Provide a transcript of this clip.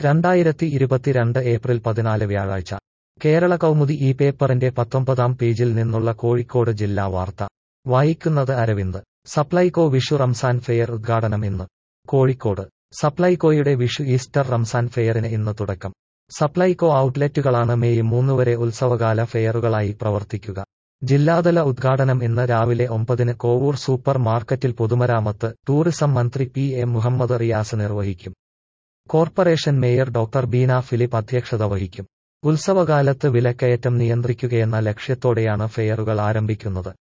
രണ്ടായിരത്തി ഇരുപത്തിരണ്ട് ഏപ്രിൽ പതിനാല് വ്യാഴാഴ്ച കേരള കൗമുദി ഈ പേപ്പറിന്റെ പത്തൊമ്പതാം പേജിൽ നിന്നുള്ള കോഴിക്കോട് ജില്ലാ വാർത്ത വായിക്കുന്നത് അരവിന്ദ് സപ്ലൈകോ വിഷു റംസാൻ ഫെയർ ഉദ്ഘാടനം ഇന്ന് കോഴിക്കോട് സപ്ലൈകോയുടെ വിഷു ഈസ്റ്റർ റംസാൻ ഫെയറിന് ഇന്ന് തുടക്കം സപ്ലൈകോ ഔട്ട്ലെറ്റുകളാണ് മെയ് മൂന്ന് വരെ ഉത്സവകാല ഫെയറുകളായി പ്രവർത്തിക്കുക ജില്ലാതല ഉദ്ഘാടനം ഇന്ന് രാവിലെ ഒമ്പതിന് കോവൂർ സൂപ്പർ മാർക്കറ്റിൽ പൊതുമരാമത്ത് ടൂറിസം മന്ത്രി പി എ മുഹമ്മദ് റിയാസ് നിർവഹിക്കും corporation mayor doctor Beena Philip അധ്യക്ഷത വഹിക്കും ഉത്സവകാലത്ത് വിലക്കയറ്റം നിയന്ത്രിക്കുകയെന്ന ലക്ഷ്യത്തോടെയാണ് ഫെയറുകൾ ആരംഭിക്കുന്നത്